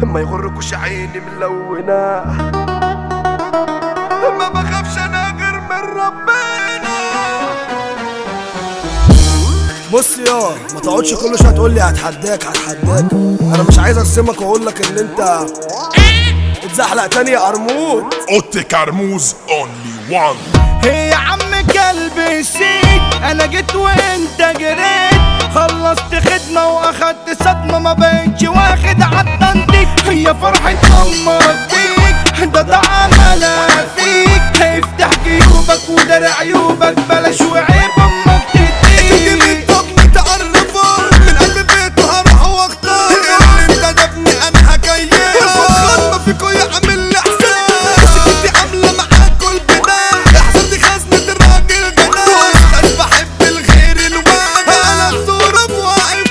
ما يغركوش عيني ملونة ما بخافش انا غير من ربنا بص يا ما تقعدش كل شويه تقول لي هتحداك هتحداك انا مش عايز ارسمك واقول لك ان انت اتزحلق تاني يا قرموط اوتي كرموز اونلي وان هي يا عم قلبي نسيت انا جيت وانت جريت خلصت خدمة واخدت صدمة ما بقتش واخد عالتنطيط هي فرحة امك بيك ده ده عملها فيك هيفتح جيوبك ودار عيوبك بلاش وعيب امك تديك طب متعرفة من قلب بيته هروح واختار اللي انت دبني انا هكيفه خدمة فيكو يعمل لي احساس سكتي عاملة معاكوا البداية احسن دي خزنة الراجل جنان مش بحب الخير الواد انا الصورة بواقف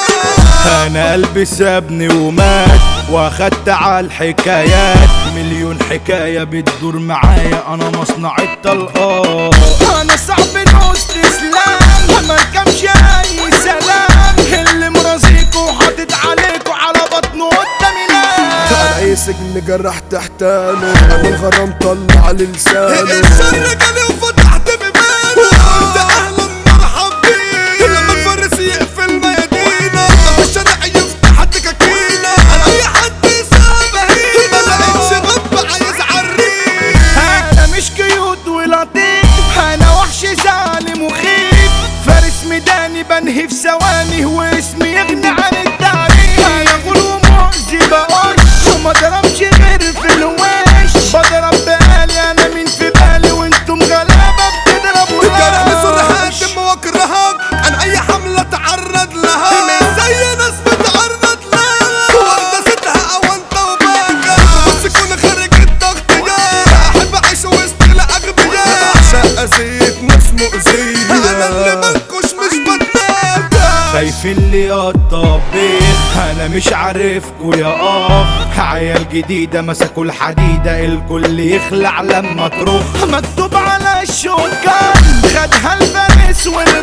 تراب انا قلبي سابني ومات واخدت على الحكايات مليون حكاية بتدور معايا انا مصنع الطلقات انا صعب نوس اسلام ما ركبش اي سلام اللي مرازيكوا حاطط عليكوا على بطنه قدامي ناس انا اي سجن جرح تحتانه انا الغرام طلع لسانه الشر جالي وفتحت بيبانه قلت اهلا مرحب بيه لما الفارس يقفل ميادينا لما الشارع يفتح دكاكينا انا اي حد يساب هينا ما لقيتش غب عايز عريق انا مش كيوت ولطيف انا وحش ظالم وخيف فارس ميداني بنهي في ثواني واسمي يغني عن التعريف انا غلو مؤذي بقش وما ضربش غير في الوش بضرب بقالي انا مين في بالي وانتم غلابه بتضربوا الجرح لاش. بسر هاتم واكرهك عن اي حملة تعرض لها مش زي ناس بتعرض لها واخدة ستها او انت وباكا بس كون خارج الضغط يا احب اعيش وسط الاغبياء عشان اسيت ناس مؤذية انا اللي منكوش مش بتنادى خايفين لي الطبيخ انا مش عارفكوا يا اخ عيال جديدة مسكوا الحديدة الكل يخلع لما تروح مكتوب على الشوكان خدها الفارس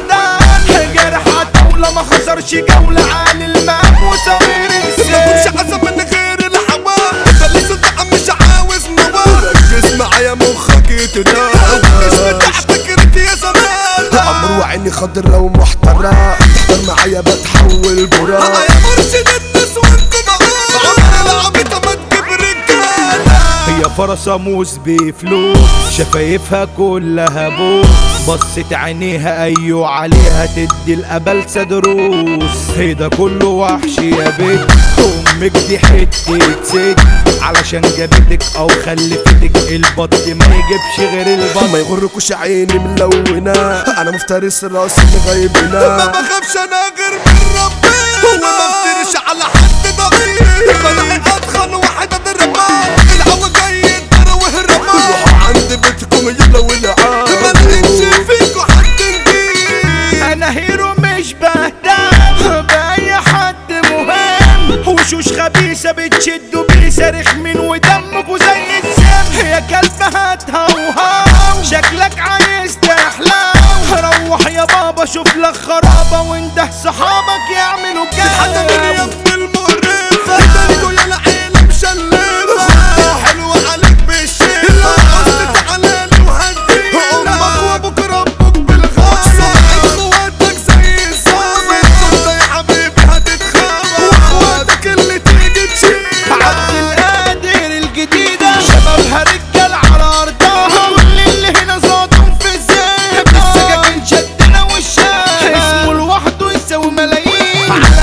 والدان جرح طاولة ما خسرش جولة عالي المام وسوير مش السيف عزم من غير الحوار انت لسه دعم مش عاوز نوار ركز معايا مخك يتنام مش بتاع فكرتي يا زمان عمرو وعيني خضر لو محترة تحضر معايا بتحول براء يا مرشد الناس وانت معاه عمر العبيطة ما تجيب رجالة هي فرصة موس بفلوس شفايفها كلها بوس بصت عينيها ايو عليها تدي الابلسة دروس هي ده كله وحش يا بيت امك دي حتة ست علشان جابتك او خلفتك البط ما يجيبش غير البط ما يغركوش عيني ملونة انا مفترس راسي مغيبنا ما بخافش انا غير من ربنا وما افترش على حد ضعيف بلاقي اتخن واحد اضربها الهوا جاي يدار وهربان روحوا عند بيتكم يلا والعاب ما لقيتش فيكوا حد نجيب انا هيرو مش بهتم باي حد مهم وشوش خبيثة بتشد وبيصرخ من ودمكوا زي السم يا كلب هتهوهو شكلك عايز تحلو روح يا بابا شوف لك خرابة وانده صحابك يعملوا حتى من يا كده ابن المقرفة تاريخو يا العيلة مشلفة حلوة عليك بالشيلة قصة تعالى لي وهديلة امك وابوك ربك بالغالي صاحب اخواتك زي الصابر انت يا حبيبي هتتخابر واخواتك اللي تيجي تشيل عبد القادر الجديدة شبابها رجال على أرضها كل اللي هنا صوتهم في الزيت السكاكين شدنا والشارع اسمه لوحده يساوي ملايين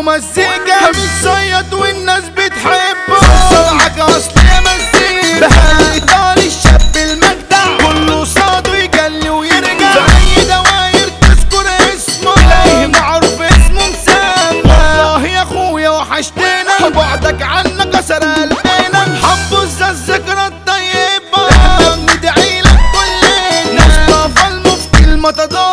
مزيكا بتصيد والناس بتحبه صدعك اصل يا مزيكا بهالي ايطالي الشاب المجدع كله صاده يجلي ويرجع في اي دواير تذكر اسمه تلاقيه معروف اسمه مسمى والله يا اخويا وحشتنا بعدك عنا كسر قلبنا حنبص الذكرى الطيبة احنا بندعي لك كلنا مصطفى المفتي المتدار